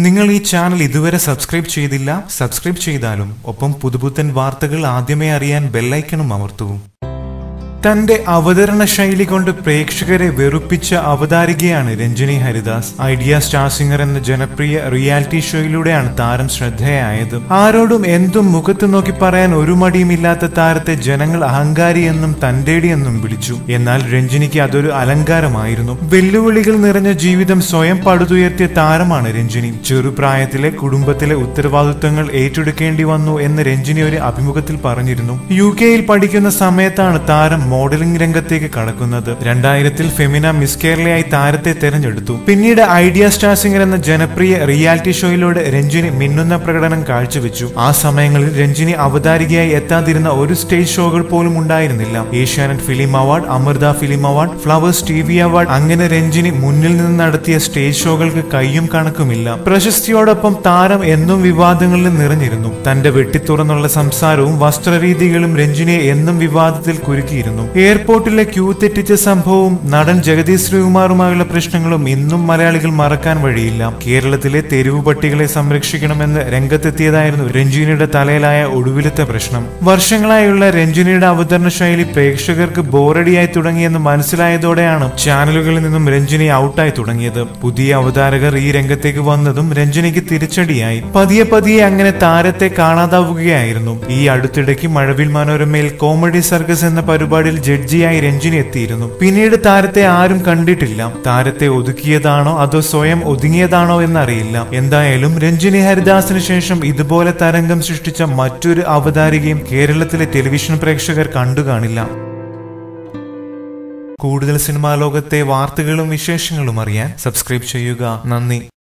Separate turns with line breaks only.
നിങ്ങൾ ഈ ചാനൽ ഇതുവരെ സബ്സ്ക്രൈബ് ചെയ്തില്ല സബ്സ്ക്രൈബ് ചെയ്താലും ഒപ്പം പുതുപുത്തൻ വാർത്തകൾ ആദ്യമേ അറിയാൻ ബെല്ലൈക്കണും അമർത്തൂ തന്റെ അവതരണ ശൈലി കൊണ്ട് പ്രേക്ഷകരെ വെറുപ്പിച്ച അവതാരികയാണ് Ranjini Haridas idea star singer എന്ന ജനപ്രിയ റിയാലിറ്റി ഷോയിലൂടെയാണ് താരം ശ്രദ്ധേയായത് ആരോടും എന്തും മുഖത്ത് നോക്കി പറയാൻ ഒരു മടിയുമില്ലാത്ത താരത്തെ ജനങ്ങൾ അഹങ്കാരി എന്നും തന്റേടി എന്നും വിളിച്ചു എന്നാൽ രഞ്ജിനിക്ക് അതൊരു അലങ്കാരമായിരുന്നു വെല്ലുവിളികൾ നിറഞ്ഞ ജീവിതം സ്വയം പടുതുയർത്തിയ താരമാണ് രഞ്ജിനി ചെറുപ്രായത്തിലെ കുടുംബത്തിലെ ഉത്തരവാദിത്വങ്ങൾ ഏറ്റെടുക്കേണ്ടി വന്നു എന്ന് രഞ്ജിനി ഒരു അഭിമുഖത്തിൽ പറഞ്ഞിരുന്നു യു കെയിൽ പഠിക്കുന്ന സമയത്താണ് താരം മോഡലിംഗ് രംഗത്തേക്ക് കടക്കുന്നത് രണ്ടായിരത്തിൽ ഫെമിന മിസ് കേരളയായി താരത്തെ തെരഞ്ഞെടുത്തു പിന്നീട് ഐഡിയ സ്റ്റാർ സിംഗർ എന്ന ജനപ്രിയ റിയാലിറ്റി ഷോയിലൂടെ രഞ്ജിനി മിന്നുന്ന പ്രകടനം കാഴ്ചവെച്ചു ആ സമയങ്ങളിൽ രഞ്ജിനി അവതാരികയായി എത്താതിരുന്ന ഒരു സ്റ്റേജ് ഷോകൾ പോലും ഉണ്ടായിരുന്നില്ല Asianet film award Amrita film award flowers T V award അങ്ങനെ രഞ്ജിനി മുന്നിൽ നിന്ന് നടത്തിയ സ്റ്റേജ് ഷോകൾക്ക് കയ്യും കണക്കുമില്ല പ്രശസ്തിയോടൊപ്പം താരം എന്നും വിവാദങ്ങളിൽ നിറഞ്ഞിരുന്നു തന്റെ വെട്ടിത്തുറന്നുള്ള സംസാരവും വസ്ത്രരീതികളും രഞ്ജിനിയെ എന്നും വിവാദത്തിൽ കുരുക്കിയിരുന്നു എയർപോർട്ടിലെ ക്യൂ തെറ്റിച്ച സംഭവവും നടൻ ജഗദീഷ് ശ്രീകുമാറുമായുള്ള പ്രശ്നങ്ങളും ഇന്നും മലയാളികൾ മറക്കാൻ വഴിയില്ല കേരളത്തിലെ തെരുവു പട്ടികളെ സംരക്ഷിക്കണമെന്ന് രംഗത്തെത്തിയതായിരുന്നു രഞ്ജിനിയുടെ തലയിലായ ഒടുവിലത്തെ പ്രശ്നം വർഷങ്ങളായുള്ള രഞ്ജിനിയുടെ അവതരണ ശൈലി പ്രേക്ഷകർക്ക് ബോറടിയായി തുടങ്ങിയെന്ന് മനസ്സിലായതോടെയാണ് ചാനലുകളിൽ നിന്നും രഞ്ജിനി ഔട്ടായി തുടങ്ങിയത് പുതിയ അവതാരകർ ഈ രംഗത്തേക്ക് വന്നതും രഞ്ജിനിക്ക് തിരിച്ചടിയായി പതിയെ പതിയെ അങ്ങനെ താരത്തെ കാണാതാവുകയായിരുന്നു ഈ അടുത്തിടയ്ക്ക് മഴവിൽ മനോരമയിൽ കോമഡി സർക്കസ് എന്ന പരിപാടിയിൽ ജഡ്ജിയായി രഞ്ജിനി എത്തിയിരുന്നു പിന്നീട് താരത്തെ ആരും കണ്ടിട്ടില്ല താരത്തെ ഒതുക്കിയതാണോ അതോ സ്വയം ഒതുങ്ങിയതാണോ എന്നറിയില്ല എന്തായാലും രഞ്ജിനി ഹരിദാസിന് ശേഷം ഇതുപോലെ തരംഗം സൃഷ്ടിച്ച മറ്റൊരു അവതാരികയും കേരളത്തിലെ ടെലിവിഷൻ പ്രേക്ഷകർ കണ്ടു കാണില്ല കൂടുതൽ സിനിമാ ലോകത്തെ വാർത്തകളും വിശേഷങ്ങളും അറിയാൻ സബ്സ്ക്രൈബ് ചെയ്യുക നന്ദി